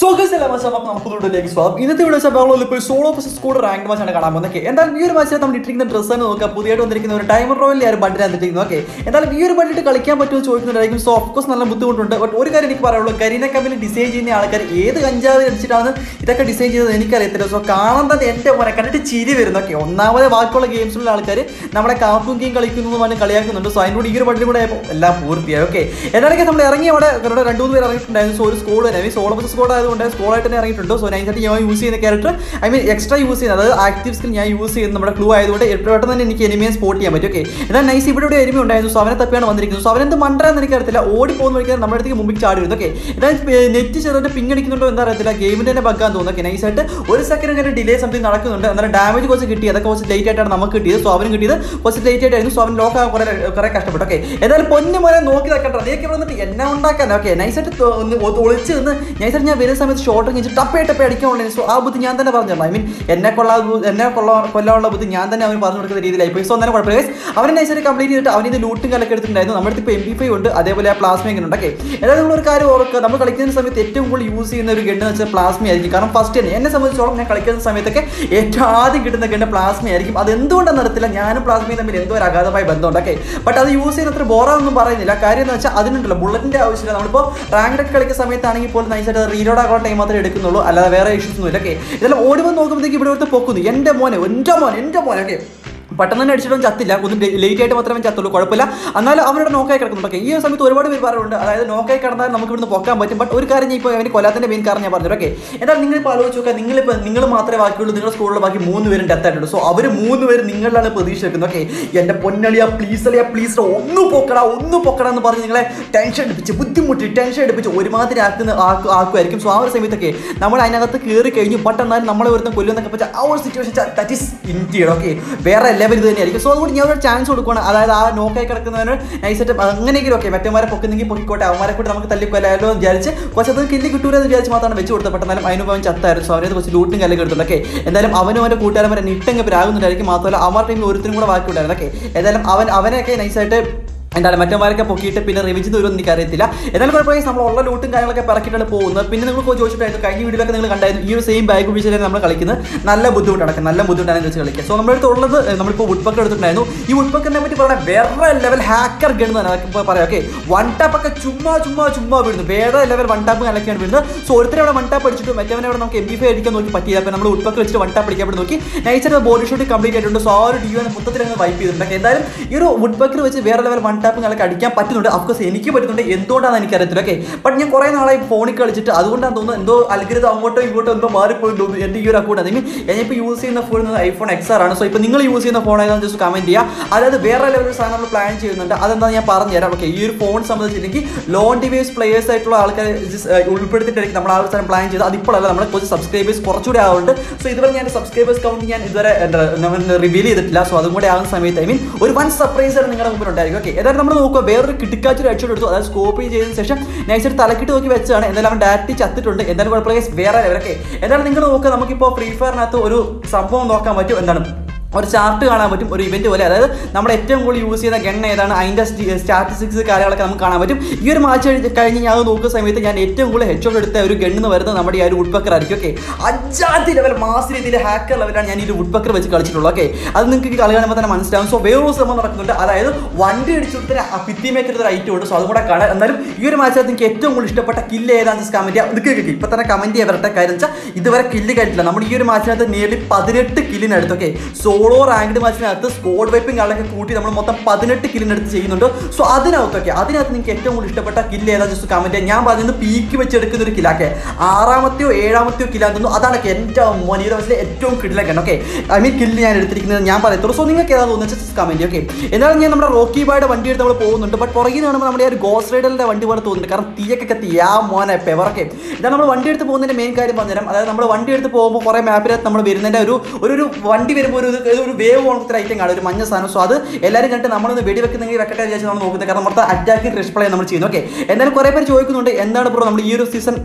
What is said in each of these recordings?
So guys എല്ലാ മാസം നമുക്ക് വീഡിയോയിലേക്ക് സ്വാഗതം ഇന്നത്തെ വീഡിയോ ബാംഗ്ലൂരിൽ ഇപ്പോൾ സോളോ പ്ലസ് സ്കൂൾ റാങ്ക് മാച്ചാണ് കാണാൻ പോകുന്നത് Okay. എന്തായാലും ഈ ഒരു മാച്ചിൽ നമ്മൾ ഇട്ടിരിക്കുന്ന ഡ്രസ്സ് തന്നെ നോക്കാം പുതിയതായിട്ട് വന്നിരിക്കുന്ന ഒരു ടൈമർ റോയിൽ ആരും ബണ്ടിലാണ് ഇട്ടിരിക്കുന്നത് ഓക്കെ എന്തായാലും ഈ ഒരു ബണ്ടിട്ട് കളിക്കാൻ പറ്റുമെന്ന് ചോദിക്കുന്നുണ്ടായിരിക്കും സോ ഓഫ് കോഴ്സ് നല്ല ബുദ്ധിമുട്ടുണ്ട് ബട്ട് ഒരു കാര്യം എനിക്ക് പറയുള്ളൂ കരീന കമ്പനി ഡിസൈൻ ചെയ്യുന്ന ആൾക്കാർ ഏത് കഞ്ചാവ് അടിച്ചിട്ടാണ് ഇതൊക്കെ ഡിസൈൻ ചെയ്തത് എനിക്കറിയത്തില്ല സോ കാണാൻ തന്നെ എൻ്റെ മോനെ കണ്ടിട്ട് ചിരി വരുന്നു ഓക്കെ ഒന്നാമത് ബാക്കിയുള്ള ഗെയിംസിലുള്ള ആൾക്കാർ നമ്മുടെ കാർട്ടൂൺ ഗെയിം കളിക്കുന്നു പറഞ്ഞ് കളിയാക്കുന്നുണ്ട് സോ അതിനോട് ഈ ഒരു ബണ്ടിൽ കൂടെ ആയപ്പോൾ എല്ലാം പൂർത്തിയായി ഓക്കെ എന്നാലൊക്കെ നമ്മൾ ഇറങ്ങി അവിടെ ഇവിടെ രണ്ട് മൂന്ന് പേര് ഇറങ്ങിയിട്ടുണ്ടായിരുന്നു സോ ഒരു സ്കോഡ് തന്നെ സോളോ ബസ് സ്കോഡ് ആയതുകൊണ്ട് സ്കോഡായിട്ട് തന്നെ ഇറങ്ങിയിട്ടുണ്ട് സോ നൈസായിട്ട് ഞാൻ യൂസ് ചെയ്യുന്ന character I mean extra use ചെയ്യുന്നത് അതായത് ആക്റ്റീവ് സ്കിൽ ഞാൻ യൂസ് ചെയ്യുന്നത് നമ്മുടെ ക്ലൂ ആയതുകൊണ്ട് എട്ട് പെട്ടെന്ന് തന്നെ എനിക്ക് എനിമിയെ സ്പോട്ട് ചെയ്യാൻ പറ്റും ഓക്കെ എന്നാൽ നൈസ് ഇവിടെ ഒരു എനിമി ഉണ്ടായിരുന്നു സോ അവനെ തപ്പിയാണ് വന്നിരിക്കുന്നത് സോ അവനെന്ത് മണ്ടരാന്ന് എനിക്ക് അറിയത്തില്ല ഓടി പോകുന്ന വഴിക്കാൻ നമ്മുടെ അടുത്തേക്ക് മുമ്പിൽ ചാടി വരുന്നു ഓക്കെ എന്നാൽ നെറ്റ് ചെറുതായിട്ട് പിങ് അടിക്കുന്നുണ്ടോ എന്താ അറിയത്തില്ല ഗെയിമിന്റെ തന്നെ ബഗ്ഗാന്ന് തോന്നുന്നു ഓക്കെ നൈസായിട്ട് ഒരു സെക്കൻഡ് ഇങ്ങനെ ഡിലേ സംതിങ് നടക്കുന്നുണ്ട് എന്നാലും ഡാമേജ് കുറച്ച് കിട്ടി അതൊക്കെ കുറച്ച് ലേറ്റ് ആയിട്ടാണ് നമുക്ക് കിട്ടിയത് സോ അവനും കിട്ടിയത് കുറച്ച് ലേറ്റ് ആയിട്ടായിരുന്നു സോ അവൻ ലോക്ക് ആകാൻ കുറെ കുറെ കഷ്ടപ്പെട്ടു ഓക്കെ ഏതായാലും പൊന്നു മോനെ നോക്കി നിൽക്കണ്ട നീക്കി വന്നിട്ട് എന്നെ ഉണ്ടാക്കാൻ ഓക്കെ നൈസായിട്ട് തൊ- ഒന്ന് ഒ- ഒളിച്ച് നിന്ന് നൈസായിട്ട് ഞാൻ വരുന്ന സമയത്ത് ഷോട്ട് കഴിഞ്ഞ് ടപ്പേ ടപ്പേ അടിക്കാനുള്ള സോ ആ ബുദ്ധി ഞാൻ തന്നെ പറഞ്ഞു ഐ മീൻ എന്നെ കൊള്ളാ എന്നെ കൊള്ളാ കൊല്ലാനുള്ള ബുദ്ധി ഞാൻ തന്നെ അവന് പറഞ്ഞു കൊടുക്കുന്ന രീതിയിലായി പോയി സോ അന്നേരം കുഴപ്പമില്ല Guys, അവനെ നൈസായിട്ട് കംപ്ലീറ്റ് ചെയ്തിട്ട് അവനിത് ലൂട്ടും കലക്കെ എടുത്തിട്ടുണ്ടായിരുന്നു നമ്മുടെ അടുത്ത് ഇപ്പോൾ എം ബി ഫൈവ് ഉണ്ട് അതേപോലെ ആ പ്ലാസ്മ ഇങ്ങനെ ഉണ്ട് ഓക്കെ ഏതായാലും നമ്മൾ ഒരു കാര്യം ഓർക്കുക നമ്മൾ കളിക്കുന്ന സമയത്ത് ഏറ്റവും കൂടുതൽ യൂസ് ചെയ്യുന്ന ഒരു ഗണ്ണ് വെച്ചാൽ പ്ലാസ്മ ആയിരിക്കും കാരണം ഫസ്റ്റ് തന്നെ എന്നെ സംബന്ധിച്ചോളം ഞാൻ കളിക്കുന്ന സമയത്തൊക്കെ ഏറ്റവും ആദ്യം കിട്ടുന്ന ഗണ്ണ് പ്ലാസ്മ ആയിരിക്കും അത് എന്തുകൊണ്ടെന്ന് അറിയത്തില്ല ഞാനും പ്ലാസ്മയും തമ്മിൽ എന്തോ ഒരു അഗാധമായ ബന്ധമുണ്ട് ഓക്കെ ബട്ട് അത് യൂസ് ചെയ്യുന്ന അത്ര ബോറാണെന്നും പറയുന്നില്ല കാര്യം എന്ന് വെച്ചാൽ അതിനുണ്ടല്ലോ ബുള്ളറ്റിന്റെ ആവശ്യമില്ല നമ്മളിപ്പോൾ റാങ്ക് ഒക്കെ കളിക്കുന്ന സമയത്താണെങ്കിൽ പോലും നൈസായിട്ട് റീലോഡ് ആകാനുള്ള ടൈം മാത്രമേ എടുക്കുന്നുള്ളൂ അല്ലാതെ വേറെ ഇഷ്യൂസ് ഒന്നും ഇല്ല ഓക്കെ ഇതെല്ലാം ഓടുമ്പോൾ നോക്കുമ്പോഴത്തേക്ക് ഇവിടെ ഒരുത്ത് പൊക്കുന്നു എൻ്റെ മോനെ എൻ്റെ മോൻ എൻ്റെ മോൻ ഓക്കെ പെട്ടെന്ന് തന്നെ അടിച്ചിട്ടൊന്നും ചത്തില്ല ഒന്ന് ലേറ്റ് ആയിട്ട് മാത്രമേ ചത്തുള്ളൂ കുഴപ്പമില്ല എന്നാലും അവരുടെ നോക്കായി കിടക്കുന്നുണ്ട് ഓക്കെ ഈ ഒരു സമയത്ത് ഒരുപാട് പേര് പറയാറുണ്ട് അതായത് നോക്കായി കിടന്നാൽ നമുക്ക് ഇവിടുന്ന് പൊക്കാൻ പറ്റും ബട്ട് ഒരു കാര്യം ഞാൻ ഇപ്പോൾ അവന് കൊല്ലാത്തതിന്റെ മെയിൻ കാരണം ഞാൻ പറഞ്ഞു ഓക്കെ എന്നാൽ നിങ്ങളിപ്പോൾ ആലോചിച്ച് നോക്കുക നിങ്ങളിപ്പോൾ നിങ്ങൾ മാത്രമേ ബാക്കിയുള്ളൂ നിങ്ങളുടെ സ്കൂളിൽ ബാക്കി മൂന്ന് പേരും ഡെത്ത് ആയിട്ടുണ്ട് സോ അവർ മൂന്ന് പേര് നിങ്ങളിലാണ് പ്രതീക്ഷ വെക്കുന്നത് ഓക്കെ എൻ്റെ പൊന്നളിയ പ്ലീസ് അളിയ പ്ലീസ് ഒന്ന് പൊക്കടാ ഒന്ന് പൊക്കടാ എന്ന് പറഞ്ഞ് നിങ്ങളെ ടെൻഷൻ എടുപ്പിച്ച് ബുദ്ധിമുട്ടി ടെൻഷൻ എടുപ്പിച്ച് ഒരുമാതിരി ആക്കുന്ന ആക്കു ആക്കുമായിരിക്കും സോ ആ ഒരു സമയത്തൊക്കെ നമ്മൾ അതിനകത്ത് കയറി കഴിഞ്ഞു ബട്ട് എന്നാലും നമ്മളെ ഒരുത്തം കൊല്ലുന്നൊക്കെ പറ്റാ ആ ഒരു situation that is India okay വേറെ ലെവൽ ഇത് തന്നെയായിരിക്കും സോ അതുകൊണ്ട് ഞാൻ ഒരു ചാൻസ് കൊടുക്കുകയാണ് അതായത് ആ നോക്കായി കിടക്കുന്നവന് നൈസായിട്ട് അങ്ങനെയെങ്കിലും ഓക്കെ മറ്റേമാരെ പൊക്കുന്നെങ്കിൽ പൊക്കിക്കോട്ടെ അവന്മാരെ കൂടി നമുക്ക് തല്ലിക്കൊല്ലാലോ എന്ന് വിചാരിച്ച് കുറച്ചത് കില്ല് കിട്ടൂല എന്ന് വിചാരിച്ച് മാത്രമാണ് വെച്ച് കൊടുത്തത് പെട്ടെന്നാലും അതിന് അവൻ ചത്തായിരുന്നു സോ അവരെ കുറച്ച് ലൂട്ടും കല്ലൊക്കെ എടുത്തുണ്ട് ഓക്കെ എന്തായാലും അവനും അവൻ്റെ കൂട്ടുകാരന്മാരെ നിട്ടങ്ങ് പ്രാകുന്നുണ്ടായിരിക്കും മാത്രമല്ല അവരുടെ ടീമിൽ ഒരുത്തിനും കൂടെ ബാക്കി ഉണ്ടായിരുന്നു ഓക്കെ ഏതായാലും അവൻ അവനെയൊക്കെ നൈസായിട്ട് എന്താണ് മറ്റന്മാരൊക്കെ പൊക്കിയിട്ട് പിന്നെ റിവിച്ച് വരുമെന്ന് എനിക്ക് അറിയത്തില്ല എന്നാലും കുഴപ്പമില്ല നമ്മൾ ഉള്ള ലൂട്ടും കാര്യങ്ങളൊക്കെ പിറക്കിയിട്ടാണ് പോകുന്നത് പിന്നെ നിങ്ങൾ ചോദിച്ചിട്ടായിരുന്നു കഴിഞ്ഞ വീഡിയോയിലൊക്കെ നിങ്ങൾ കണ്ടായിരുന്നു ഈ ഒരു സെയിം ബാഗ് ഉപയോഗിച്ചാണ് നമ്മൾ കളിക്കുന്നത് നല്ല ബുദ്ധിമുട്ട് നടക്കും നല്ല ബുദ്ധിമുട്ടാണ് ഇത് വെച്ച് കളിക്കുക സോ നമ്മുടെ അടുത്ത് ഉള്ളത് ഏഹ്, നമ്മളിപ്പോൾ വുഡ്പക്കർ എടുത്തിട്ടുണ്ടായിരുന്നു ഈ വുഡ്പക്കറിനെ പറ്റി പറഞ്ഞാൽ വേറെ ലെവൽ ഹാക്കർ ഗൺ എന്നാണ് ഇപ്പോൾ പറയാം ഓക്കെ വൺ ടാപ്പ് ഒക്കെ ചുമ്മാ ചുമ്മാ ചുമ്മാ വീഴുന്നു വേറെ ലെവൽ വൺ ടാപ്പ് കലക്കാണ് വീഴുന്നത് സോ ഒരുത്തരം അവിടെ വൺ ടാപ്പ് അടിച്ചിട്ട് മറ്റവനെ അവിടെ നമുക്ക് എം ബി ഫൈവ് അടിക്കാൻ നോക്കി പറ്റിയില്ല അപ്പോൾ നമ്മൾ വുഡ്പക്കർ വെച്ചിട്ട് വൺ ടാപ്പ് അടിക്കാൻ വേണ്ടി നോക്കി നൈസായിട്ട് ബോഡി ഷോട്ട് കംപ്ലീറ്റ് ആയിട്ടുണ്ട് സോ ആ ഒരു ഡി മൊത്തത്തിൽ അങ്ങ് വൈപ്പ് ചെയ്തിട്ടുണ്ട് എന്തായാലും ഈ ഒരു വുഡ്പക്കർ വെച്ച് വേറെ ലെവൽ വൺ ടാപ്പ് കലക്ക് അടിക്കാൻ പറ്റുന്നുണ്ട് അഫ്കോഴ്സ് എനിക്ക് പറ്റുന്നുണ്ട് എന്തുകൊണ്ടാണെന്ന് എനിക്കറിയത്തില്ല ഓക്കെ ബട്ട് ഞാൻ കുറേ നാളായി ഫോണിൽ കളിച്ചിട്ട് അതുകൊണ്ടാണ് തോന്നുന്നത് എന്തോ അൽഗരിതം അങ്ങോട്ടോ ഇങ്ങോട്ടോ എന്തോ മാറിപ്പോയി തോന്നുന്നു എൻ്റെ ഈ ഒരു അക്കൗണ്ട് ഐ മീൻ ഞാനിപ്പോൾ യൂസ് ചെയ്യുന്ന ഫോൺ ഐഫോൺ എക്സ് ആർ ആണ് സോ ഇപ്പോൾ നിങ്ങൾ യൂസ് ചെയ്യുന്ന ഫോൺ ഏതാണെന്ന് ജസ്റ്റ് കമൻറ്റ് ചെയ്യുക അതായത് വേറെ ലെവൽ സാധനം നമ്മൾ പ്ലാൻ ചെയ്യുന്നുണ്ട് അതെന്താ ഞാൻ പറഞ്ഞു തരാം ഓക്കെ ഈ ഒരു ഫോൺ സംബന്ധിച്ചില്ലെങ്കിൽ ലോൺ ഡിവൈസ് പ്ലേയേഴ്സ് ആയിട്ടുള്ള ആൾക്കാരെ just, ഏർ, ഉൾപ്പെടുത്തിയിട്ടായിരിക്കും നമ്മൾ ആ ഒരു സാധനം പ്ലാൻ ചെയ്ത് അതിപ്പോഴല്ല നമ്മൾ കുറച്ച് സബ്സ്ക്രൈബേഴ്സ് കുറച്ചുകൂടി ആവുന്നുണ്ട് സോ ഇതുവരെ ഞാൻ സബ്സ്ക്രൈബേഴ്സ് കൗണ്ട് ഞാൻ ഇതുവരെ റിവീൽ ചെയ്തിട്ടില്ല സോ അതും കൂടെ ആവുന്ന സമയത്ത് ഐ മീൻ ഒരു വൺ സർപ്രൈസ് ആണ് നിങ്ങളുടെ മുമ്പിൽ ഉണ്ടായിരിക്കും ഓക്കെ ഏതായാലും നമ്മൾ നോക്കുക വേറൊരു കിട്ടിക്കാച്ചൊരു ഹെഡ്ഷോട്ട് എടുത്തു അതായത് സ്കോപ്പ് ചെയ്തതിന് ശേഷം നൈസായിട്ട് തലക്കിട്ട് നോക്കി വെച്ചാണ് എന്തായാലും അവൻ ഡയറക്റ്റ് ചത്തിട്ടുണ്ട് എന്തായാലും കുഴപ്പമില്ല guys, വേറെ ലെവലൊക്കെ എന്തായാലും നിങ്ങൾ നോക്കുക നമുക്കിപ്പോൾ ഫ്രീ ഫയറിനകത്ത് ഒരു സംഭവം നോക്കാൻ പറ്റും എന്താണ് ഒരു ചാർട്ട് കാണാൻ പറ്റും ഒരു ഇവന്റ് പോലെ അതായത് നമ്മൾ ഏറ്റവും കൂടുതൽ യൂസ് ചെയ്യുന്ന ഗൺ ഏതാണ് അതിൻ്റെ സ്റ്റാറ്റിസ്റ്റിക്സ് കാര്യങ്ങളൊക്കെ നമുക്ക് കാണാൻ പറ്റും ഈ ഒരു മാച്ച് കഴിഞ്ഞ് കഴിഞ്ഞ് ഞാൻ അത് നോക്കുന്ന സമയത്ത് ഞാൻ ഏറ്റവും കൂടുതൽ ഹെഡ് എടുത്ത ഒരു ഗണ്ണ് വരുന്നത് നമ്മുടെ ഈ ഒരു വുഡ്പക്കർ ആയിരിക്കും ഓക്കെ അജാതി ലെവൽ മാസ് രീതിയിൽ ഹാക്കർ ലെവലാണ് ഞാൻ ഈ ഒരു വുഡ്പക്കർ വെച്ച് കളിച്ചിട്ടുള്ളത് ഓക്കെ അത് നിങ്ങൾക്ക് ഈ കളി കാണുമ്പോൾ തന്നെ മനസ്സിലാവും സോ വേറൊരു ശ്രമം നടക്കുന്നുണ്ട് അതായത് വണ്ടി അടിച്ചുകൊടുത്തിന് ഭിത്തി മേക്കർ ഒരു ഐറ്റം ഉണ്ട് സോ അതും കൂടെ കാണാൻ എന്നാലും ഈ ഒരു മാച്ചിൽ നിങ്ങൾക്ക് ഏറ്റവും കൂടുതൽ ഇഷ്ടപ്പെട്ട കില്ല് ഏതാണെന്ന് ജസ്റ്റ് കമന്റ് ചെയ്യാം നിൽക്കുക ഇപ്പൊ തന്നെ കമന്റ് ചെയ്യാൻ വരട്ടെ കാര്യം വെച്ചാൽ ഇതുവരെ കില്ല് കഴിഞ്ഞിട്ടില്ല നമ്മൾ ഈ ഒരു മാച്ചിനകത്ത് നിയർലി പതിനെട്ട് കില്ലിനടുത്ത് ഓക്കെ സോളോ റാങ്ക്ഡ് മാച്ചിനകത്ത് സ്കോഡ് വൈപ്പിംഗ് ആളൊക്കെ കൂട്ടി നമ്മൾ മൊത്തം പതിനെട്ട് കില്ലിനടുത്ത് ചെയ്യുന്നുണ്ട് സോ അതിനകത്തൊക്കെ അതിനകത്ത് നിങ്ങൾക്ക് ഏറ്റവും കൂടുതൽ ഇഷ്ടപ്പെട്ട കില്ല് ഏതാ ജസ്റ്റ് കമന്റ് ചെയ്യാം ഞാൻ പറയുന്നത് പീക്ക് വെച്ച് എടുക്കുന്ന ഒരു കിലാക്കെ ആറാമത്തെയോ ഏഴാമത്തെയോ കില്ലാന്ന് തോന്നുന്നു അതാണ് എൻ്റെ മോനീത വയസ്സിലെ ഏറ്റവും കിഡിലൊക്കെ ഓക്കെ ഐ മീൻ കില്ല് ഞാൻ എടുത്തിരിക്കുന്നത് ഞാൻ പറയത്തുള്ളൂ സോ നിങ്ങൾക്ക് ഏതാ തോന്നുന്നത് ജസ്റ്റ് കമന്റ് ഓക്കെ എന്നാലും ഞാൻ നമ്മുടെ റോക്കി ബായുടെ വണ്ടി എടുത്ത് നമ്മൾ പോകുന്നുണ്ട് ബട്ട് പുറകിൽ കാണുമ്പോൾ നമ്മുടെ ആ ഒരു ഗോസ് റൈഡറിന്റെ വണ്ടി പോലെ തോന്നുന്നുണ്ട് കാരണം തീയൊക്കെ കത്തി ആ മോനെ പെവറൊക്കെ ഇതാണ് നമ്മൾ വണ്ടി എടുത്ത് പോകുന്നതിന്റെ മെയിൻ കാര്യം പറഞ്ഞുതരാം അതായത് നമ്മൾ വണ്ടി എടുത്ത് പോകുമ്പോൾ കുറേ മാപ്പിനകത്ത് നമ്മൾ വരുന്നതിന്റെ ഒരു ഒരു ഒരു വണ്ടി വരുമ്പോൾ ഒരു ഇത് ഒരു വേവ് പോലത്തെ ഐറ്റം കാണും ഒരു മഞ്ഞ സാധനം സോ അത് എല്ലാവരും കണ്ടിട്ട് നമ്മളൊന്ന് വെടിവെക്കുന്നെങ്കിൽ വെക്കട്ടെ വിചാരിച്ച് നമ്മൾ നോക്കുന്നത് കാരണം മൊത്തം അറ്റാക്കിംഗ് റിസ്പ്ലേ നമ്മൾ ചെയ്യുന്നു ഓക്കെ എന്തായാലും കുറേ പേര് ചോദിക്കുന്നുണ്ട് എന്താണ് ബ്രോ നമ്മൾ ഈ ഒരു സീസൺ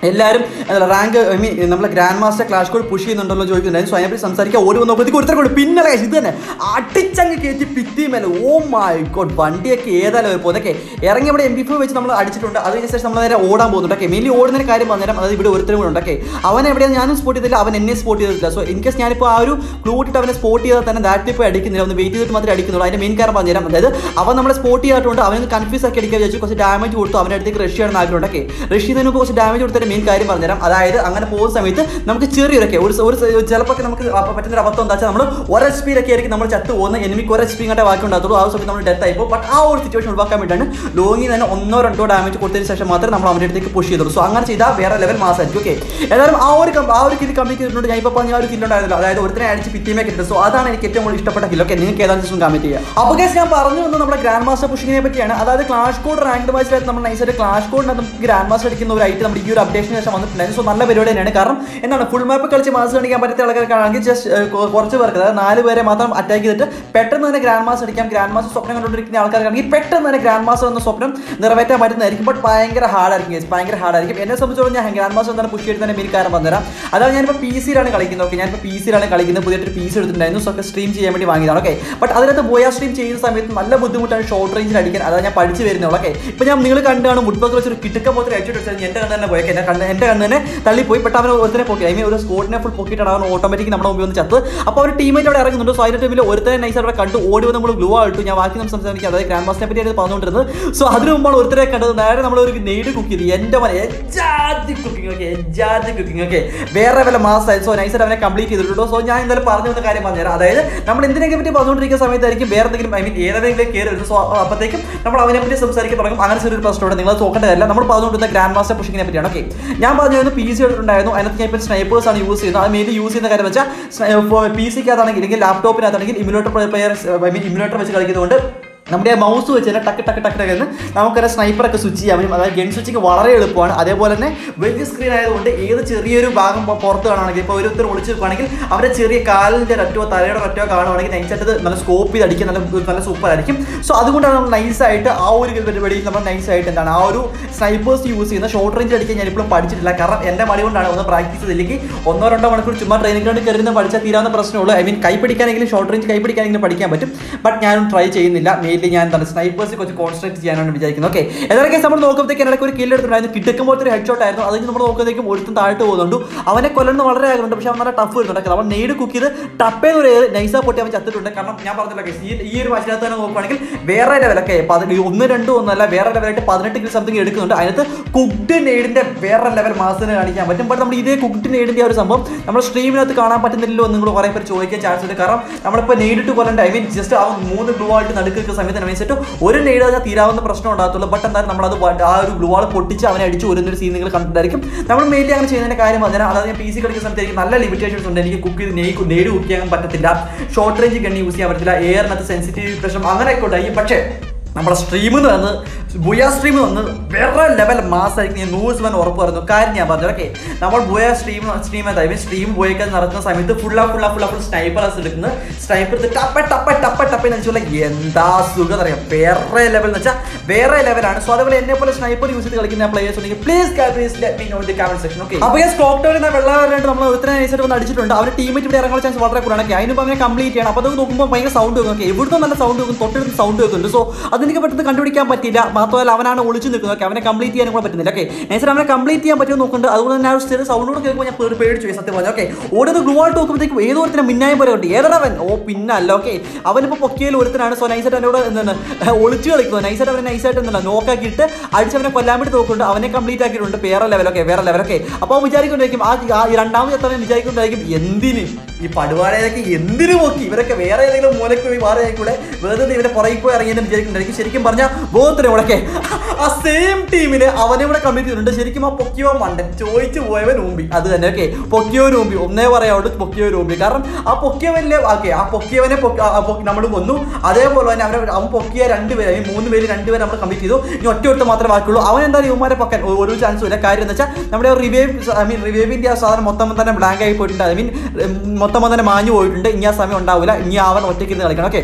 എല്ലാവരും റാങ്ക് ഐ മീൻ നമ്മളെ grand master clash code push ചെയ്യുന്നുണ്ടല്ലോ ചോദിക്കുന്നുണ്ടായിരുന്നു സോ അതിനെപ്പറ്റി സംസാരിക്കാൻ ഓടി വന്നപ്പോഴത്തേക്ക് ഒരുത്തരം കൂടി പിന്നലെ guys, ഇത് തന്നെ അടിച്ചങ്ങ് കയറ്റി ഭിത്തി മേലെ ഓ മൈ ഗോഡ് വണ്ടിയൊക്കെ ഏതായാലും ഒരു പോതൊക്കെ ഇറങ്ങി ഇവിടെ എം ബി ഫോർ വെച്ച് നമ്മൾ അടിച്ചിട്ടുണ്ട് അതിന് ശേഷം നമ്മൾ നേരെ ഓടാൻ പോകുന്നുണ്ട് ഓക്കെ മെയിൻലി ഓടുന്ന കാര്യം പറഞ്ഞുതരാം അതായത് ഇവിടെ ഒരുത്തരും കൂടെ ഉണ്ട് ഓക്കെ അവൻ എവിടെയാണ് ഞാനും സ്പോട്ട് ചെയ്തില്ല അവൻ എന്നെ സ്പോട്ട് ചെയ്തിട്ടില്ല സോ ഇൻ കേസ് ഞാനിപ്പോൾ ആ ഒരു ക്ലൂ ഇട്ടിട്ട് അവനെ സ്പോട്ട് ചെയ്താൽ തന്നെ ദാറ്റ് ഇപ്പോൾ അടിക്കുന്നില്ല ഒന്ന് വെയിറ്റ് ചെയ്തിട്ട് മാത്രമേ അടിക്കുന്നുള്ളൂ അതിന്റെ മെയിൻ കാരണം പറഞ്ഞുതരാം അതായത് അവൻ നമ്മളെ സ്പോട്ട് ചെയ്തിട്ടുണ്ട് അവന് കൺഫ്യൂസ് ആക്കി അടിക്കാൻ വിചാരിച്ചു കുറച്ച് ഡാമേജ് കൊടുത്തു അവൻ്റെ അടുത്തേക്ക് റഷ് ചെയ്യണം ആഗ്രഹമുണ്ട് ഓക്കെ റഷ് ചെയ്യുന്നതിന് കുറച്ച് ഡാമേജ് കൊടുത്തതിന്റെ മെയിൻ കാര്യം പറഞ്ഞുതരാം അതായത് അങ്ങനെ പോകുന്ന സമയത്ത് നമുക്ക് ചെറിയൊരൊക്കെ ഒരു ഒരു ചിലപ്പോൾ നമുക്ക് അപ്പ- പറ്റുന്ന ഒരു അബദ്ധം എന്താ വെച്ചാൽ നമ്മൾ ഒരു എച്ച് പിയിലൊക്കെ ആയിരിക്കും നമ്മൾ ചത്ത് പോകുന്ന എനിമിക്ക് ഒരു എച്ച് പി ഇങ്ങോട്ട് ബാക്കി ഉണ്ടാകത്തുള്ളൂ ആ ഒരു സമയത്ത് നമ്മൾ ഡെത്ത് ആയിപ്പോൾ ബട്ട് ആ ഒരു സിറ്റുവേഷൻ ഒഴിവാക്കാൻ വേണ്ടിയാണ് ലോങ്ങിൽ തന്നെ ഒന്നോ രണ്ടോ ഡാമേജ് കൊടുത്തതിന് ശേഷം മാത്രമേ നമ്മൾ അവൻ്റെ അടുത്തേക്ക് പുഷ് ചെയ്തുള്ളൂ സോ അങ്ങനെ ചെയ്താൽ വേറെ ലെവൽ മാസമായിരിക്കും ഓക്കെ ഏതായാലും ആ ഒരു കം- ആ ഒരു കില്ല് കമ്പ്ലീറ്റ് ചെയ്തിട്ടുണ്ട് ഞാൻ ഇപ്പോൾ പറഞ്ഞ ആ ഒരു കില്ല് ഉണ്ടായിരുന്നില്ല അതായത് ഒരുത്തനെ അടിച്ച് പിറ്റിമേ കിട്ടുന്നത് സോ അതാണ് എനിക്ക് ഏറ്റവും കൂടുതൽ ഇഷ്ടപ്പെട്ട കില്ല് ഓക്കെ നിങ്ങൾക്ക് ഏതാണെന്ന് ദിവസം കമ്മിറ്റ് ചെയ്യുക അപ്പോൾ guys, ഞാൻ പറഞ്ഞു വന്നത് നമ്മുടെ ഗ്രാൻഡ് മാസ്റ്റർ പുഷിങ്ങിനെ പറ്റിയാണ് അതായത് ക്ലാഷ് കോഡ് റാങ്ക് മാച്ചിലായിട്ട് നമ്മൾ നൈസായിട്ട് ക്ലാഷ് കോഡിനകത്ത് നമുക്ക് ഗ്രാൻഡ് മാസ്റ്റർ അടിക്കുന്ന ഒരു ഐറ്റം നമ്മുടെ ഈ ഒരു അപ്ഡേഷന് ശേഷം വന്നിട്ടുണ്ടായിരുന്നു സോ നല്ല പരിപാടി തന്നെയാണ് കാരണം എന്താണ് ഫുൾ മാപ്പ് കളിച്ച് മാസ് കാണിക്കാൻ പറ്റാത്ത ആൾക്കാർക്കാണെങ്കിൽ ജസ്റ്റ് കുറച്ച് പേർക്ക് അതായത് നാല് പേരെ മാത്രം അറ്റാക്ക് ചെയ്തിട്ട് പെട്ടെന്ന് തന്നെ ഗ്രാൻഡ് മാസ്റ്റർ അടിക്കാം ഗ്രാൻഡ് മാസ്റ്റർ സ്വപ്നം കണ്ടുകൊണ്ടിരിക്കുന്ന ആൾക്കാർക്കാണെങ്കിൽ പെട്ടെന്ന് തന്നെ ഗ്രാൻഡ് മാസ്റ്റർ എന്ന സ്വപ്നം നിറവേറ്റാൻ പറ്റുന്നതായിരിക്കും ബട്ട് ഭയങ്കര ഹാർഡായിരിക്കും guys. ഭയങ്കര ഹാർഡായിരിക്കും എന്നെ സംബന്ധിച്ചോളം ഞാൻ ഗ്രാൻഡ് മാസ്റ്റർ എന്താണ് പുഷ് ചെയ്ത് തന്നെ മെയിൻ കാരണം പറഞ്ഞുതരാം അതാണ് ഞാനിപ്പോൾ പി സിയിലാണ് കളിക്കുന്നത് ഓക്കെ ഞാനിപ്പോൾ പി സിയിലാണ് കളിക്കുന്നത് പുതിയൊരു പി സി എടുത്തിട്ടുണ്ടായിരുന്നു സോ ഒക്കെ സ്ട്രീം ചെയ്യാൻ വേണ്ടി വാങ്ങിയതാണ് ഓക്കെ ബട്ട് അതിനകത്ത് ബോയ സ്ട്രീം ചെയ്യുന്ന സമയത്ത് നല്ല ബുദ്ധിമുട്ടാണ് ഷോർട്ട് റേഞ്ചിൽ അടിക്കാൻ അതാണ് ഞാൻ പഠിച്ചു വരുന്നുള്ളൂ ഓക്കെ ഇപ്പോൾ ഞാൻ നിങ്ങൾ കണ്ടാണ് വുഡ്ബക്ക് വെച്ചൊരു കിട്ടുക്ക പോലത്തെ അടിച്ചിട്ട് വെച്ചാൽ എൻ്റെ കണ്ണ് തന്നെ പോയി എന്നെ കണ്ണ് എൻ്റെ കണ്ണ് തന്നെ തള്ളിപ്പോയി ബട്ട് അവൻ ഒരുത്തനെ പൊക്കി ഐ മീൻ ഒരു സ്കോഡിനെ ഫുൾ പൊക്കിയിട്ടാണ് അവൻ ഓട്ടോമാറ്റിക് നമ്മുടെ മുമ്പിൽ വന്ന് ചത്ത് അപ്പോൾ ഒരു ടീമേറ്റ് അവിടെ ഇറങ്ങുന്നുണ്ട് സോ അതിൻ്റെ ടീമിൽ ഒരുത്തനെ നൈസ് അവിടെ കണ്ടു ഓടി വന്ന് നമ്മൾ ഗ്ലൂ ആയിട്ടു ഞാൻ ബാക്കി നമ്മൾ സംസാരിക്കുക അതായത് ഗ്രാൻഡ് മാസ്റ്ററിനെ പറ്റിയാണ് പറഞ്ഞുകൊണ്ടിരുന്നത് സോ അതിന് മുമ്പാണ് ഒരുത്തരെ കണ്ടത് നേരെ നമ്മൾ ഒരു നെയ്ഡ് കുക്ക് ചെയ്ത് എൻ്റെ മന എജാതി കുക്കിംഗ് ഓക്കെ എജാതി കുക്കിംഗ് ഓക്കെ വേറെ വല്ല മാസമായി സോ നൈസായിട്ട് അവനെ കംപ്ലീറ്റ് ചെയ്തിട്ടുണ്ടോ സോ ഞാൻ എന്തായാലും പറഞ്ഞു വന്ന കാര്യം പറഞ്ഞുതരാം അതായത് നമ്മൾ എന്തിനൊക്കെ പറ്റി പറഞ്ഞുകൊണ്ടിരിക്കുന്ന സമയത്തായിരിക്കും വേറെ എന്തെങ്കിലും ഐ മീൻ ഏതെങ്കിലും കയറി വരുന്നത് സോ അപ്പോഴത്തേക്കും നമ്മൾ അവനെ പറ്റി സംസാരിക്കാൻ തുടങ്ങും അങ്ങനെ ചെറിയൊരു പ്രശ്നമുണ്ട് നിങ്ങൾ നോക്കേണ്ട കാര്യമില്ല നമ്മൾ പറഞ്ഞുകൊണ്ടിരുന്ന ഗ്രാൻഡ് മാസ്റ്റർ പുഷിങ്ങിനെ പറ്റിയാണ് ഓക്കെ ഞാൻ പറഞ്ഞിരുന്നു പി സി എടുത്തിട്ടുണ്ടായിരുന്നു അതിനകത്ത് ഞാൻ ഇപ്പോൾ സ്നൈപ്പേഴ്സ് ആണ് യൂസ് ചെയ്യുന്നത് അത് മെയിൻലി യൂസ് ചെയ്യുന്ന കാര്യം വെച്ചാൽ പി സിക്കകത്താണെങ്കിൽ അല്ലെങ്കിൽ ലാപ്ടോപ്പിനകത്താണെങ്കിൽ ഇമ്യൂലേറ്റർ പ്ലെയർ ഐ മീൻ ഇമ്യൂലേറ്റർ വെച്ച് കളിക്കുന്നതുകൊണ്ട് നമ്മുടെ മൗസ് വെച്ച് തന്നെ ടക്ക് ടക്ക് ടക്ക് ടക്ക് എന്ന് നമുക്കൊരു സ്നൈപ്പറൊക്കെ സ്വിച്ച് ചെയ്യാൻ പറ്റും അതായത് ഗൺ സ്വിച്ചിങ് വളരെ എളുപ്പമാണ് അതേപോലെ തന്നെ വലിയ സ്ക്രീൻ ആയതുകൊണ്ട് ഏത് ചെറിയൊരു ഭാഗം പൊ- പുറത്ത് കാണുകയാണെങ്കിൽ ഇപ്പോൾ ഒരുത്തർ ഒളിച്ച് നിൽക്കുകയാണെങ്കിൽ അവരുടെ ചെറിയ കാലിൻ്റെ ഒറ്റോ തലയുടെ ഒറ്റോ കാണുവാണെങ്കിൽ നൈസായിട്ട് നല്ല സ്കോപ്പ് ചെയ്ത് അടിക്കാൻ നല്ല നല്ല സൂപ്പർ ആയിരിക്കും സോ അതുകൊണ്ടാണ് നമ്മൾ നൈസായിട്ട് ആ ഒരു പരിപാടിയിൽ നമ്മൾ നൈസായിട്ട് എന്താണ് ആ ഒരു സ്നൈപ്പേഴ്സ് യൂസ് ചെയ്യുന്ന ഷോർട്ട് റേഞ്ച് അടിക്കാൻ ഞാൻ ഇപ്പോഴും പഠിച്ചിട്ടില്ല കാരണം എൻ്റെ മടി കൊണ്ടാണ് ഒന്ന് പ്രാക്ടീസ് ചെയ്തില്ലെങ്കിൽ ഒന്നോ രണ്ടോ മണിക്കൂർ ചുമ്മാ ട്രെയിനിങ് ഗ്രൗണ്ടിൽ കയറുന്ന പഠിച്ചാൽ തീരാവുന്ന പ്രശ്നമുള്ളൂ ഐ മീൻ കൈ പിടിക്കാനെങ്കിലും ഷോർട്ട് റേഞ്ച് കൈ പിടിക്കാനെങ്കിലും പഠിക്കാൻ പറ്റും ബട്ട് ഞാനും ട്രൈ ചെയ്യുന്നില്ല മെയിൻലി ഞാൻ എന്താണ് സ്നൈപ്പേഴ്സ് കുറച്ച് കോൺസെൻട്രേറ്റ് ചെയ്യാനാണ് വിചാരിക്കുന്നത് ഓക്കെ ഏതൊക്കെ നമ്മൾ നോക്കുമ്പോഴത്തേക്ക് ഇടയ്ക്ക് ഒരു കില്ല് എടുത്തിട്ടുണ്ടായിരുന്നു കിട്ടുമ്പോൾ ഒരു ഹെഡ് ഷോട്ട് ആയിരുന്നു അതിന് നമ്മൾ നോക്കുമ്പോഴത്തേക്കും ഒരുത്തും താഴ്ത്ത് പോകുന്നുണ്ട് അവനെ കൊല്ലുന്ന വളരെ ആഗ്രഹമുണ്ട് പക്ഷെ അവൻ നല്ല ടഫ് വരുന്നുണ്ട് അവൻ നെയ്ഡ് കുക്ക് ചെയ്ത് ടപ്പേ ഒരു നൈസാ പൊട്ടി അവൻ ചത്തിട്ടുണ്ട് കാരണം ഞാൻ പറഞ്ഞില്ല guys, ഈ ഈ ഒരു മാച്ചിനകത്ത് തന്നെ നോക്കുകയാണെങ്കിൽ വേറെ ലെവലൊക്കെ പതി ഒന്ന് രണ്ടും ഒന്നല്ല വേറെ ലെവലായിട്ട് പതിനെട്ട് കിലോ സംതിങ് എടുക്കുന്നുണ്ട് അതിനകത്ത് കുക്ഡ് നെയ്ഡിന്റെ വേറെ ലെവൽ മാസത്തിന് കാണിക്കാൻ പറ്റും ബട്ട് നമ്മൾ ഇതേ കുക്ഡ് നെയ്ഡിന്റെ ഒരു സംഭവം നമ്മൾ സ്ട്രീമിനകത്ത് കാണാൻ പറ്റുന്നില്ലല്ലോ എന്ന് നിങ്ങൾ കുറേ പേര് ചോദിക്കാൻ ചാൻസ് ഉണ്ട് കാരണം നമ്മളിപ്പോൾ നെയ്ഡിട്ട് കൊല്ലണ്ട ഐ മീൻ ജസ്റ്റ് ആ മൂന്ന് ഗ്ലൂ ആയിട്ട് നടുക്കുന്ന സമയത്ത് അനുസരിച്ചിട്ട് ഒരു നെയ്ഡ് അതിന് തീരാവുന്ന പ്രശ്നം ഉണ്ടാകത്തുള്ളൂ ബട്ട് എന്തായാലും നമ്മളത് വ- ആ ഒരു ഗ്ലൂ ആൾ പൊട്ടിച്ച് അവനെ അടിച്ച് വരുന്നൊരു സീൻ നിങ്ങൾ കണ്ടിട്ടായിരിക്കും നമ്മൾ മെയിൻലി അങ്ങനെ ചെയ്യുന്നതിന്റെ കാര്യം പറഞ്ഞാൽ അതായത് ഞാൻ പി സി കളിക്കുന്ന സമയത്ത് എനിക്ക് നല്ല ലിമിറ്റേഷൻസ് ഉണ്ട് എനിക്ക് കുക്ക് ചെയ്ത് നെയ് നെയ്ഡ് കുക്ക് ചെയ്യാൻ പറ്റത്തില്ല ഷോർട്ട് റേഞ്ച് ഗണ്ണി യൂസ് ചെയ്യാൻ പറ്റില്ല എയറിനകത്ത് സെൻസിറ്റീവ് പ്രശ്നം അങ്ങനെയൊക്കെ ഉണ്ടായി പക്ഷേ നമ്മുടെ സ്ട്രീമിൽ വന്ന് ബുയ സ്ട്രീമിൽ വന്ന് വേറെ ലെവൽ മാസമായിരിക്കും ഞാൻ നൂറ് ശതമാനം ഉറപ്പ് പറഞ്ഞു കാര്യം ഞാൻ പറഞ്ഞു ഓക്കെ നമ്മൾ ബുയ സ്ട്രീം സ്ട്രീം അതായത് സ്ട്രീം ബുയൊക്കെ നടക്കുന്ന സമയത്ത് ഫുള്ള ഫുള്ള ഫുള്ള ഫുൾ സ്നൈപ്പേഴ്സ് എടുക്കുന്നത് സ്നൈപ്പർ എടുത്ത് ടപ്പ ടപ്പ ടപ്പ ടപ്പ എന്ന് വെച്ചാൽ എന്താ സുഖം അറിയാം വേറെ ലെവൽ എന്ന് വെച്ചാൽ വേറെ ലെവലാണ് സോ അതേപോലെ എന്നെ പോലെ സ്നൈപ്പർ യൂസ് ചെയ്ത് കളിക്കുന്ന പ്ലേയേഴ്സ് ഉണ്ടെങ്കിൽ please please let me know the comment section okay അപ്പോൾ ഈ സ്റ്റോക്ക് ടൗണിൽ നിന്ന് വെള്ളം വരാനായിട്ട് നമ്മൾ ഒരുത്തരം നൈസായിട്ട് വന്ന് അടിച്ചിട്ടുണ്ട് അവരുടെ ടീമേറ്റ് ഇവിടെ ഇറങ്ങാൻ ചാൻസ് വളരെ കൂടുതലാണ് ഓക്കെ അതിന് അവനെ കംപ്ലീറ്റ് ചെയ്യണം അപ്പോൾ അത് നോക്കുമ്പോൾ ഭയങ്കര സൗണ്ട് വെക്കും ഓക്കെ എവിടുന്ന് നല്ല സൗണ്ട് വെക്കും തൊട്ടടുത്ത് സൗണ്ട് വെക്കുന്നുണ്ട് സോ അതെനിക്ക് പെട്ടെന്ന് കണ്ടുപിടിക്കാൻ പറ്റില്ല മാത്രമല്ല അവനാണ് ഒളിച്ച് നിൽക്കുന്നത് ഓക്കെ അവനെ കംപ്ലീറ്റ് ചെയ്യാനും കൂടെ പറ്റുന്നില്ല ഓക്കെ നൈസായിട്ട് അവനെ കംപ്ലീറ്റ് ചെയ്യാൻ പറ്റുമെന്ന് നോക്കുന്നുണ്ട് അതുകൊണ്ട് തന്നെ ആ ഒരു ചെറിയ സൗണ്ട് കൂടെ കേൾക്കുമ്പോൾ ഞാൻ പേടി പേടിച്ചു പോയി സത്യം പറഞ്ഞു ഓക്കെ ഓടുന്നത് ഗ്ലൂ ആയിട്ട് നോക്കുമ്പോഴത്തേക്കും ഏതോ ഒരുത്തരം മിന്നായം പോലെ ഉണ്ട് ഏതൊരവൻ ഓ പിന്നല്ല ഓക്കെ അവനിപ്പോൾ പൊക്കിയയിൽ ഒരുത്തനാണ് സോ നൈസായിട്ട് എന്നോട് എന്താണ് ഒളിച്ച് കളിക്കുന്നത് നൈസായിട്ട് അവനെ നൈസായിട്ട് എന്താണ് നോക്കാക്കിയിട്ട് അടിച്ച് അവനെ കൊല്ലാൻ വേണ്ടി നോക്കുന്നുണ്ട് അവനെ കംപ്ലീറ്റ് ആക്കിയിട്ടുണ്ട് വേറെ ലെവലൊക്കെ വേറെ ലെവലൊക്കെ അപ്പോൾ അവൻ വിചാരിക്കൊണ്ടായിരിക്കും ആ ആ ഈ രണ്ടാമത് എത്തവൻ വിചാരിക്കൊണ്ടായിരിക്കും എന്തിന് ഈ പടുവാടയൊക്കെ എന്തിനു നോക്കി ഇവരൊക്കെ വേറെ ഏതെങ്കിലും മൂലയ്ക്ക് പോയി മാറി കൂടെ വെറുതെ ഇവരെ പുറകിൽ പോയി ഇറങ്ങിയെന്ന് വിചാരിക്കുന്നുണ്ടായിരിക്കും ശരിക്കും പറഞ്ഞാൽ ബോധത്തിന് ഇവിടെ ആ സെയിം ടീമിന് അവനെ ഇവിടെ കമ്മിറ്റ് ചെയ്തിട്ടുണ്ട് ശരിക്കും ആ പൊക്കിയോ മണ്ടൻ ചോദിച്ചു പോയവൻ ഊമ്പി അത് തന്നെ ഓക്കെ പൊക്കിയോ ഊമ്പി ഒന്നേ പറയാവുള്ളൂ പൊക്കിയോ ഊമ്പി കാരണം ആ പൊക്കിയവനിലെ ഓക്കെ ആ പൊക്കിയവനെ നമ്മൾ കൊന്നു അതേപോലെ തന്നെ അവരെ അവൻ പൊക്കിയ രണ്ടുപേരെ ഈ മൂന്ന് പേര് രണ്ടുപേരെ നമ്മൾ കമ്മിറ്റ് ചെയ്തു ഇനി ഒറ്റ ഒറ്റ മാത്രമേ ബാക്കിയുള്ളൂ അവൻ എന്തായാലും ഇവന്മാരെ പൊക്കാൻ ഒ- ഒരു ചാൻസും ഇല്ല കാര്യം എന്ന് വെച്ചാൽ നമ്മുടെ റിവൈവ് ഐ മീൻ റിവൈവിന്റെ ആ സാധനം മൊത്തം തന്നെ ബ്ലാങ്ക് ആയി പോയിട്ടുണ്ട് ഐ മീൻ മൊത്തം തന്നെ മാഞ്ഞു പോയിട്ടുണ്ട് ഇനി ആ സമയം ഉണ്ടാവില്ല ഇനി അവൻ ഒറ്റയ്ക്ക് ഇരുന്ന് കളിക്കണം ഓക്കെ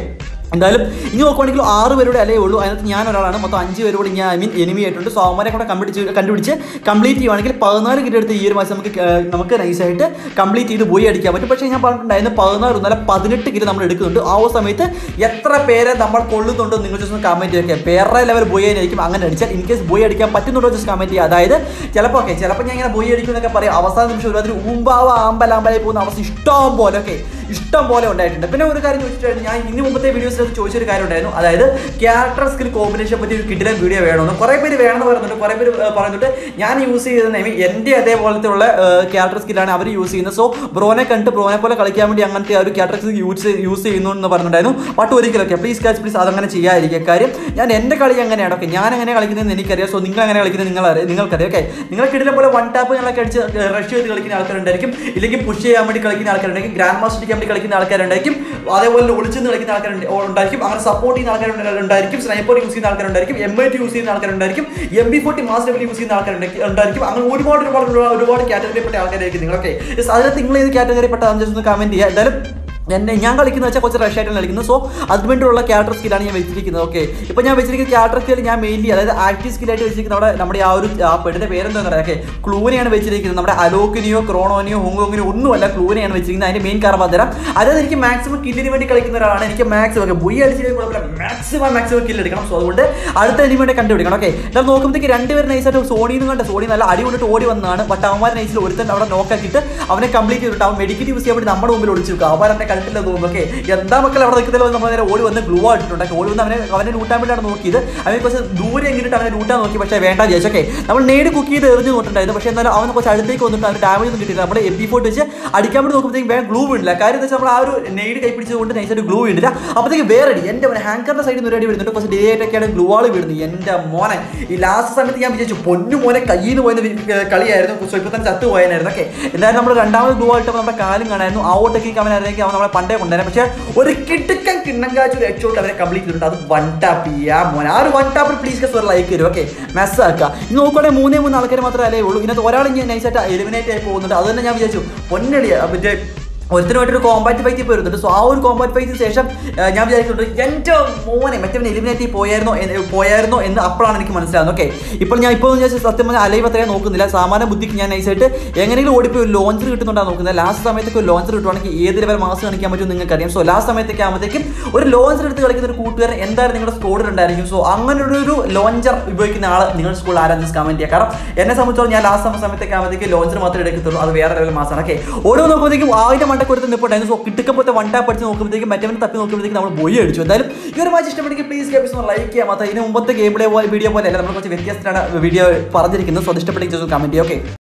എന്തായാലും ഇനി നോക്കുവാണെങ്കിൽ ആറ് പേരുടെ അലേ ഉള്ളൂ അതിനകത്ത് ഞാൻ ഒരാളാണ് മൊത്തം അഞ്ച് പേരോട് ഞാൻ ഐ മീൻ എനിമി ആയിട്ടുണ്ട് സോ അവന്മാരെ കൂടെ കണ്ടുപിടിച്ച് കണ്ടുപിടിച്ച് കംപ്ലീറ്റ് ചെയ്യുവാണെങ്കിൽ പതിനാല് കിറ്റ് എടുത്ത് ഈ ഒരു മാസം നമുക്ക് ഏർ, നമുക്ക് നൈസായിട്ട് കംപ്ലീറ്റ് ചെയ്ത് പോയി അടിക്കാൻ പറ്റും പക്ഷേ ഞാൻ പറഞ്ഞിട്ടുണ്ടായിരുന്നു പതിനാറ് ഒന്നല്ല പതിനെട്ട് കിറ്റ് നമ്മൾ എടുക്കുന്നുണ്ട് ആ ഒരു സമയത്ത് എത്ര പേരെ നമ്മൾ കൊള്ളുന്നുണ്ടോ നിങ്ങൾ ജസ്റ്റ് കമൻറ്റ് ചെയ്യുക വേറെ ലെവൽ ബോയ് ആയിരിക്കും അങ്ങനെ അടിച്ചാൽ ഇൻ കേസ് ബോയ് അടിക്കാൻ പറ്റുന്നുണ്ടോ ജസ്റ്റ് കമൻറ്റ് ചെയ്യുക അതായത് ചിലപ്പോൾ ഓക്കെ ചിലപ്പോൾ ഞാൻ ഇങ്ങനെ ബോയ് അടിക്കും എന്നൊക്കെ പറയും അവസാന നിമിഷം ഒരു അതിന് ഊമ്പാവ ആമ്പലാമ്പലായി പോകുന്ന അവസ്ഥ ഇഷ്ടം പോലെ ഓക്കെ ഇഷ്ടം പോലെ ഉണ്ടായിട്ടുണ്ട് പിന്നെ ഒരു കാര്യം ചോദിച്ചിട്ടായിരുന്നു ഞാൻ ഇനി മുമ്പത്തെ വീഡിയോസിൽ ചോദിച്ചൊരു കാര്യം ഉണ്ടായിരുന്നു അതായത് ക്യാരക്ടർ സ്കിൽ കോമ്പിനേഷൻ പറ്റി ഒരു കിഡിലെ വീഡിയോ വേണമെന്ന് കുറേ പേര് വേണമെന്ന് പറയുന്നുണ്ട് കുറേ പേര് ഏർ, പറയുന്നുണ്ട് ഞാൻ യൂസ് ചെയ്തത് ഐ എൻ്റെ അതേപോലത്തെ ഉള്ള ക്യാരക്ടർ സ്കില്ലാണ് അവർ യൂസ് ചെയ്യുന്നത് സോ ബ്രോനെ കണ്ട് ബ്രോനെ പോലെ കളിക്കാൻ വേണ്ടി അങ്ങനത്തെ ആ ഒരു ക്യാരക്ടർ സ്കിൽ യൂസ് യൂസ് ചെയ്യുന്നു എന്ന് പറഞ്ഞിട്ടുണ്ടായിരുന്നു ബട്ട് ഒരിക്കലൊക്കെ പ്ലീസ് കാച്ച് പ്ലീസ് അതങ്ങനെ ചെയ്യാതിരിക്കുക കാര്യം ഞാൻ എൻ്റെ കളി എങ്ങനെയാണ് ഓക്കെ ഞാൻ എങ്ങനെ കളിക്കുന്നതെന്ന് എനിക്കറിയാം സോ നിങ്ങൾ എങ്ങനെ കളിക്കുന്നത് നിങ്ങൾ നിങ്ങൾക്കറിയാം ഓക്കെ നിങ്ങൾ കിടിലെ പോലെ വൺ ടാപ്പ് നിങ്ങളൊക്കെ അടിച്ച് റഷ് ചെയ്ത് കളിക്കുന്ന ആൾക്കാരുണ്ടായിരിക്കും ഇല്ലെങ്കിൽ പുഷ് ചെയ്യാൻ വേണ്ടി കളിക്കുന്ന ആൾക്കാരുണ്ടായിരിക്കും ഗ്രാൻഡ് മാസ്റ്റർ അടിക്കാൻ വേണ്ടി കളിക്കുന്ന ആൾക്കാരുണ്ടായിരിക്കും അതേപോലെ ഒളിച്ചെന്ന് കളിക്കുന്ന ആൾക്കാരുണ്ട് ഉണ്ടായിരിക്കും അങ്ങനെ സപ്പോർട്ട് ചെയ്യുന്ന ആൾക്കാരുണ്ടായിരിക്കും സ്നൈപ്പർ യൂസ് ചെയ്യുന്ന ആൾക്കാരുണ്ടായിരിക്കും എം ഐ ടി യൂസ് ചെയ്യുന്ന ആൾക്കാരുണ്ടായിരിക്കും M B forty mass level use ചെയ്യുന്ന ആൾക്കാരുണ്ടായിരിക്കും ഉണ്ടായിരിക്കും അങ്ങനെ ഒരുപാട് ഒരുപാട് ഒരുപാട് ഒരുപാട് കാറ്റഗറിപ്പെട്ട ആൾക്കാരായിരിക്കും നിങ്ങളൊക്കെ Yes, അതിനകത്ത് നിങ്ങൾ ഏത് കാറ്റഗറിപ്പെട്ട ജസ്റ്റ് ഒന്ന് കമന്റ് ചെയ്യുക എന്തായാലും എന്നെ ഞാൻ കളിക്കുന്നത് വെച്ചാൽ കുറച്ച് റഷ് ആയിട്ടാണ് കളിക്കുന്നത് സോ അതിന് വേണ്ടിയുള്ള ക്യാരക്ടർ സ്കില്ലാണ് ഞാൻ വെച്ചിരിക്കുന്നത് ഓക്കെ ഇപ്പോൾ ഞാൻ വെച്ചിരിക്കുന്ന ക്യാരക്ടർ സ്കിൽ ഞാൻ മെയിൻലി അതായത് ആക്റ്റീവ് സ്കില്ലായിട്ട് വെച്ചിരിക്കുന്നത് നമ്മുടെ നമ്മുടെ ആ ഒരു ആ പെണ്ണിന്റെ പേരെന്താ പറയുക ഓക്കെ ക്ലൂനെയാണ് വെച്ചിരിക്കുന്നത് നമ്മുടെ അലോക്കിനെയോ ക്രോണോനെയോ ഹോങ്കോങ്ങിനെയോ ഒന്നുമല്ല ക്ലൂനെയാണ് വെച്ചിരിക്കുന്നത് അതിന്റെ മെയിൻ കാരണം തരാം അതായത് എനിക്ക് മാക്സിമം കില്ലിന് വേണ്ടി കളിക്കുന്ന ഒരാളാണ് എനിക്ക് മാക്സിമം ഒക്കെ ബുയി അടിച്ചില്ലെങ്കിൽ കുഴപ്പമില്ല മാക്സിമം മാക്സിമം കില്ല് എടുക്കണം സോ അതുകൊണ്ട് അടുത്ത എനിമയുടെ കണ്ടുപിടിക്കണം ഓക്കെ എന്നാൽ നോക്കുമ്പോഴത്തേക്ക് രണ്ടുപേരും നൈസായിട്ട് സോണിയിൽ നിന്ന് കണ്ട സോണി നല്ല അടി കൊണ്ടിട്ട് ഓടി വന്നതാണ് ബട്ട് അവന്മാർ നൈസിൽ ഒരുത്തൻ അവിടെ നോക്കാക്കിയിട്ട് അവനെ കംപ്ലീറ്റ് ചെയ്തിട്ട് അവൻ മെഡിക്കറ്റ് യൂസ് ചെയ്യാൻ വേണ്ടി നമ്മുടെ മുമ്പിൽ ഒളിച്ചു വെക്കുക അവൻ എന്നെ കണ്ടിട്ടില്ല തോന്നുന്നു ഓക്കെ എന്താ മക്കൾ അവിടെ നിൽക്കുന്നല്ലോ നമ്മൾ നേരെ ഓടി വന്ന് ഗ്ലൂ ആയിട്ടുണ്ട് ഓടി വന്ന് അവനെ അവനെ ലൂട്ടാൻ വേണ്ടിയാണ് നോക്കിയത് അവനെ കുറച്ച് ദൂരെ എങ്ങിട്ട് അവനെ ലൂട്ടാൻ നോക്കി പക്ഷേ വേണ്ട വിചാരിച്ചു ഓക്കെ നമ്മൾ നേടി കുക്ക് ചെയ്ത് എറിഞ്ഞു നോട്ടുണ്ടായിരുന്നു പക്ഷേ എന്നാലും അവൻ കുറച്ച് അടുത്തേക്ക് വന്നിട്ട് അവന് ഡാമേജ് ഒന്നും കിട്ടിയില്ല നമ്മൾ എം പി ഫോർട്ട് വെച്ച് അടിക്കാൻ വേണ്ടി നോക്കുമ്പോഴത്തേക്കും വേഗം ഗ്ലൂ വീണില്ല കാര്യം എന്താ വെച്ചാൽ നമ്മൾ ആ ഒരു നെയ്ഡ് കൈ പിടിച്ചതുകൊണ്ട് നൈസായിട്ട് ഗ്ലൂ വീണില്ല അപ്പോഴത്തേക്ക് വേറെ അടി എൻ്റെ ഹാങ്കറിന്റെ സൈഡിൽ നിന്ന് ഒരു അടി വീഴുന്നുണ്ട് കുറച്ച് ഡേ ആയിട്ടൊക്കെയാണ് ഗ്ലൂ ആൾ വീഴുന്നത് എൻ്റെ മോനെ ഈ ലാസ്റ്റ് സമയത്ത് ഞാൻ വിചാരിച്ചു പൊന്നു മോനെ കയ്യിൽ നിന്ന് പോയത് വി- കളിയായിരുന്നു സോ ഇപ്പോൾ തന്നെ ചത്തു പോയനായിരുന്നു ഓക്കെ എന്തായാലും നമ്മൾ രണ്ടാമത് ഗ്ലൂ ആയിട്ട് നമ്മുടെ കാലും കാണായിരുന്നു ആ ഓട്ടേക്ക് അവനായിരുന്നെങ്കിൽ അവൻ നമ്മളെ പണ്ടേ കൊണ്ടുവരാം പക്ഷേ ഒരു കിടുക്കൻ കിണ്ണങ്കാച്ച് ഒരു ഹെഡ്ഷോട്ട് അവരെ കംപ്ലീറ്റ് ചെയ്തിട്ടുണ്ട് അത് വൺ ടാപ്പ് ചെയ്യാ മോനെ ആ ഒരു വൺ ടാപ്പിൽ പ്ലീസ് കസ് ഒരു ലൈക്ക് തരും ഓക്കെ മെസ്സ് ആക്കുക ഇനി നോക്കുകയാണെങ്കിൽ മൂന്നേ മൂന്ന് ആൾക്കാർ മാത്രമേ അല്ലേ ഉള്ളൂ ഇതിനകത്ത് ഒരാൾ ഇങ്ങനെ നൈസായിട്ട് എലിമിനേറ്റ് ആയി പോകുന്നുണ്ട് അത് തന്നെ ഞാൻ വിചാരിച്ചു പൊന്നടിയ മറ്റേ ഒരുത്തനുമായിട്ടൊരു കോമ്പാറ്റ് ഫൈറ്റ് ഇപ്പോൾ വരുന്നുണ്ട് സോ ആ ഒരു കോമ്പാറ്റ് ഫൈറ്റിന് ശേഷം ആ, ഞാൻ വിചാരിക്കുന്നുണ്ട് എൻ്റെ മോനെ മറ്റവൻ എലിമിനേറ്റ് പോയായിരുന്നോ എന്ന് പോയായിരുന്നോ എന്ന് അപ്പോഴാണ് എനിക്ക് മനസ്സിലാവുന്നത് ഓക്കെ ഇപ്പോൾ ഞാൻ ഇപ്പോൾ ഞാൻ സത്യം പറഞ്ഞാൽ അലൈവ് അത്രയും നോക്കുന്നില്ല സാമാന്യ ബുദ്ധിക്ക് ഞാൻ നൈസായിട്ട് എങ്ങനെയെങ്കിലും ഓടിപ്പോയി ഒരു ലോഞ്ചർ കിട്ടുന്നുണ്ടാണ് നോക്കുന്നത് ലാസ്റ്റ് സമയത്തൊക്കെ ഒരു ലോഞ്ചർ കിട്ടുവാണെങ്കിൽ ഏത് ലെവൽ മാസം കാണിക്കാൻ പറ്റും നിങ്ങൾക്ക് അറിയാം സോ ലാസ്റ്റ് സമയത്തൊക്കെ ആകുമ്പോഴത്തേക്കും ഒരു ലോഞ്ചർ എടുത്ത് കളിക്കുന്ന ഒരു കൂട്ടുകാരൻ എന്തായാലും നിങ്ങളുടെ സ്കോഡിൽ ഉണ്ടായിരിക്കും സോ അങ്ങനെ ഒരു ഒരു ലോഞ്ചർ ഉപയോഗിക്കുന്ന ആൾ നിങ്ങളുടെ സ്കൂളിൽ ആരാധന കമന്റ് ചെയ്യുക കാരണം എന്നെ സംബന്ധിച്ചോളം ഞാൻ ലാസ്റ്റ് സമയത്തൊക്കെ ആകുമ്പോഴത്തേക്ക് ലോഞ്ചർ മാത്രമേ എടുക്കത്തുള്ളൂ അത് വേറെ ലെവൽ മാസമാണ് ഓക്കെ ഓരോ നോക്കുമ്പോഴത്തേക്കും ആദ്യം മണ്ടക്കൊടുത്ത് നിൽപ്പുണ്ടായിരുന്നു സോ കിട്ടുക്കപ്പോഴത്തെ വൺ ടാപ്പ് അടിച്ച് നോക്കുമ്പോഴത്തേക്കും മറ്റവനെ തപ്പി നോക്കുമ്പോഴത്തേക്കും നമ്മൾ പോയി അടിച്ചു എന്തായാലും ഈ ഒരു മാച്ച് ഇഷ്ടപ്പെടുമെങ്കിൽ പ്ലീസ് ഗെയിംസ് ലൈക്ക് ചെയ്യാം മാത്രം ഇതിന് മുമ്പത്തെ ഗെയിം പ്ലേ വീഡിയോ പോലെ അല്ല നമ്മൾ കുറച്ച് വ്യത്യസ്തമാണ് വീഡിയോ പറഞ്ഞിരിക്കുന്നത് സോ അത് ഇഷ്ടപ്പെട്ടെങ്കിൽ കമന്റ് ചെയ്യാം ഓക്കെ